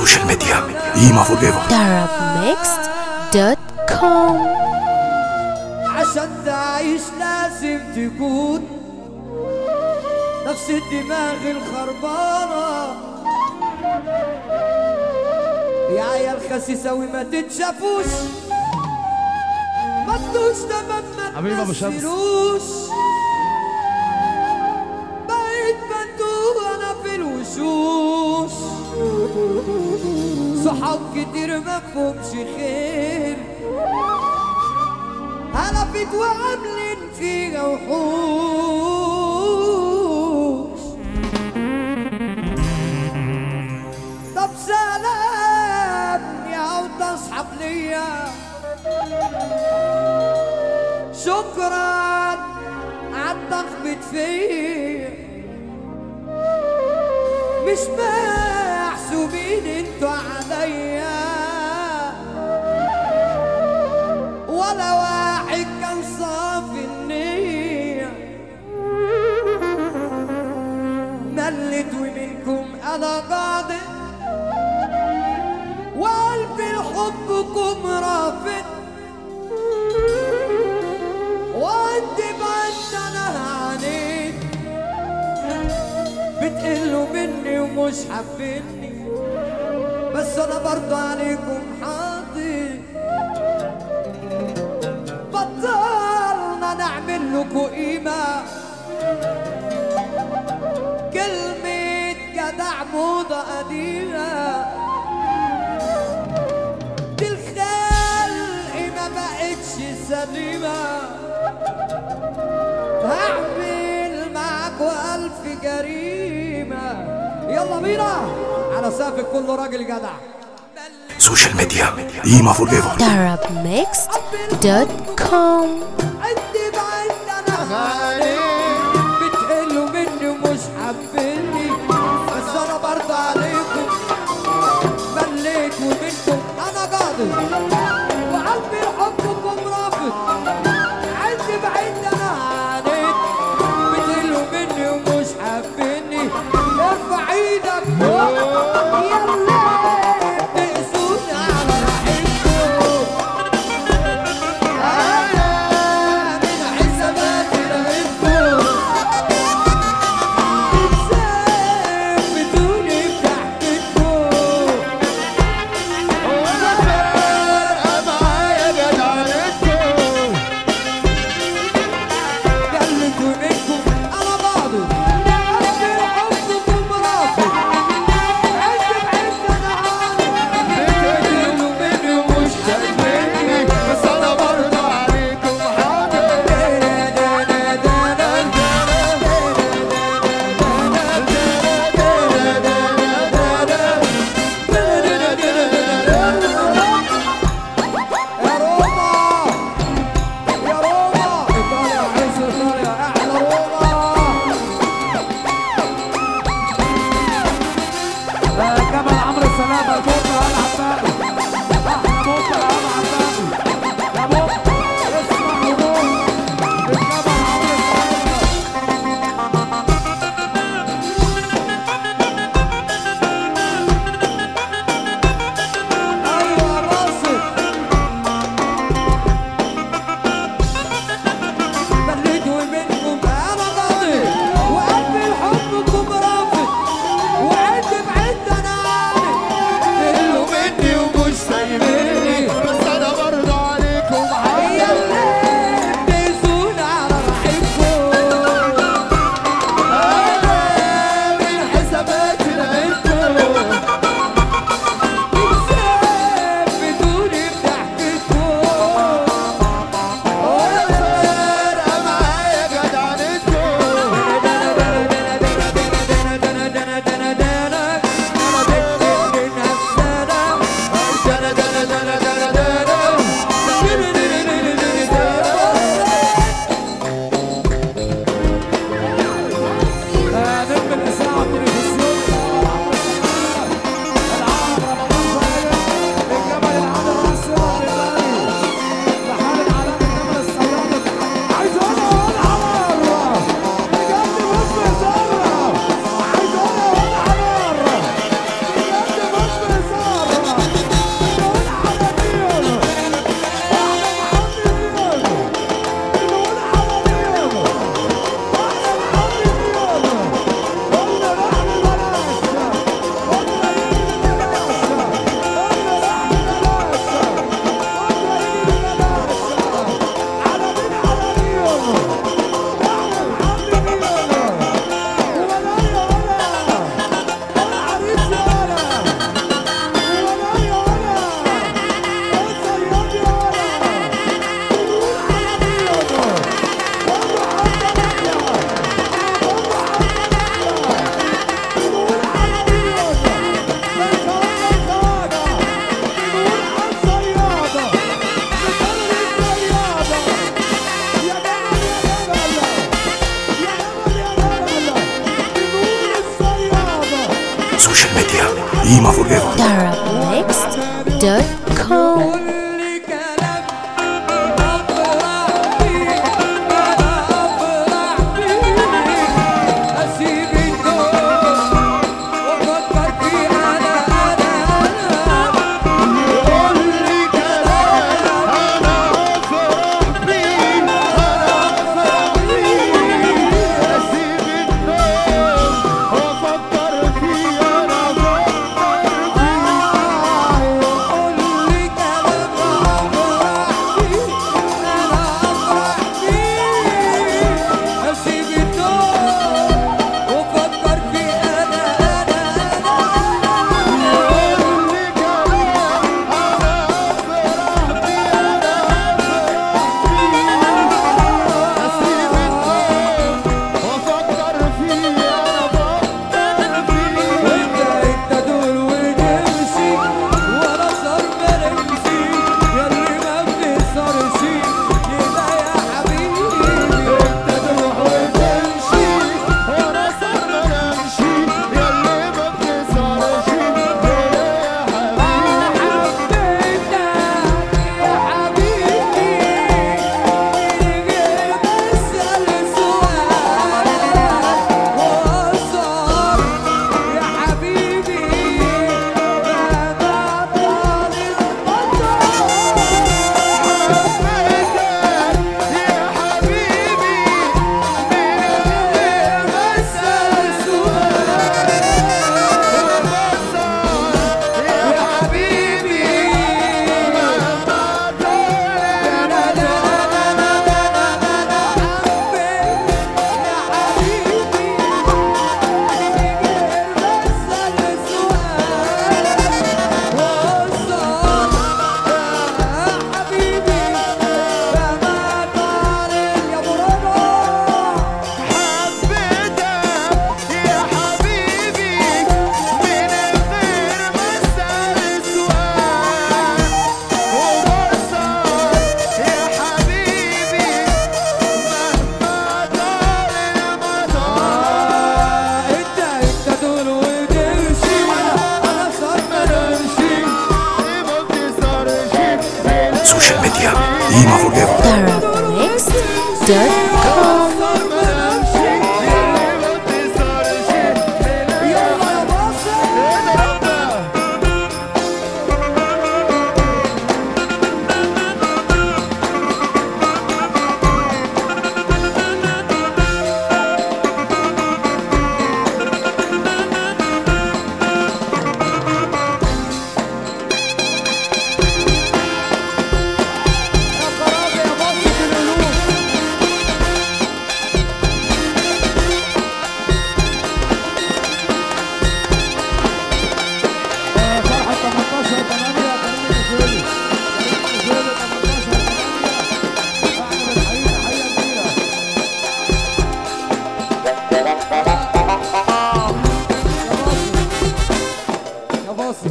سوشيال ميديا إيما فور ايفر darabmixed.com عشان تعيش لازم تكون نفس الدماغ الخربانة يا عيال خسيسة وما تتشافوش ما تدوش تمام ما حبيبي أبو شمس. تنزلوش بقيت بندوق انا في الوشوش صحاب كتير ما فهمش خير هلفت وعاملين فيها وحوش طب سلام يا عود اصحاب ليا شكرا عالتخبط فيا مش محسوبين انتوا عليا ولا واحد كان صافي النية ملت ومنكم انا قاعدة وقلبي لحبكم رافض وانت بعدت انا عنيت بتقلوا مني ومش حابيني بس انا برضه عليكم حاطط بطلنا نعمل لكم قيمة كلمة جدع موضة قديمة دي الخلق ما بقتش سليمة هعمل معاكوا ألف جريمة يلا بينا على سقف كل راجل جدع سوشيال ميديا إيما فور ايفر darabmixed.com عندي بعد انا عليك بتقلوا مني ومش حابيني بس انا برضه عليكم مليت ومنكم انا قادر وقلبي حبكم رافض عندي بعيد انا عليك بتقلوا مني ومش حابيني ارفع ايدك فوق يلا تقسوني على راحتكم Ima Forever Darabmixed.com كل كلام أفرح بيه أنا أفرح بيه أسيب النوم وأفكر فيه أنا أنا أنا كل كلام أنا أفرح بيه أنا أفرح بيه أسيب النوم وأفكر فيه أنا أفكر فيه كل كلام أفرح بيه أنا أفرح بيه أسيب النوم وأفكر فيه أنا أنا أنا كل كلام أنا أفرح بيه أنا أفرح بيه أسيب النوم وأفكر فيه أنا أفكر فيه وأنت أنت دول وتمشي وأنا صار بنمشي ياللي ما بتخسرش يبقى يا حبيبي أنت تروح وتمشي وأنا صار بنمشي ياللي ما بتخسرش يبقى يا حبيبي حبيتك يا حبيبي من غير ما أسأل سؤال وصار يا حبيبي مهما طال المطر يا حبيبي من غير ما أسأل سؤال وصار يا حبيبي مهما طال لا لا لا لا لا لا لا حبيت يا حبيبي انت انت دول وتمشي انا صار منمشي ما بتسهرش Social media Ima Forever Darabmixed.com صار منمشي ما بتسهرش يلا يا باصر يا خرابي يا باصر القلوب فرحة 18 8 كريم النزولي كريم النزولي 18 8 احمد الحقيقة حقيقة كبيرة يا باصر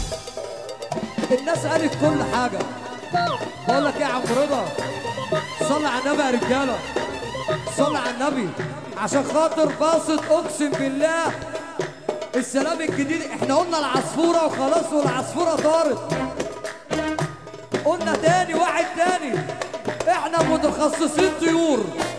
الناس قالت كل حاجة بقول لك ايه يا عم رضا صلي على النبي يا رجالة صلي على النبي عشان خاطر باسط اقسم بالله السلام الجديد احنا قلنا العصفورة وخلاص والعصفورة طارت قلنا تاني واحد تاني احنا متخصصين طيور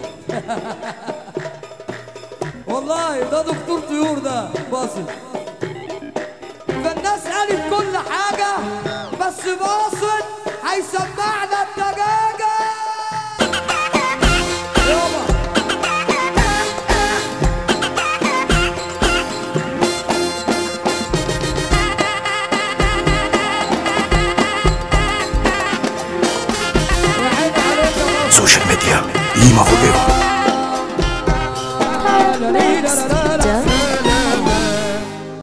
والله ده دكتور طيور ده باسط فالناس قالت كل حاجة بس باسط هيسمعنا الدجاجة يابا يا عيني عليك يا باسط Social media Ima Forever لا لا لا لا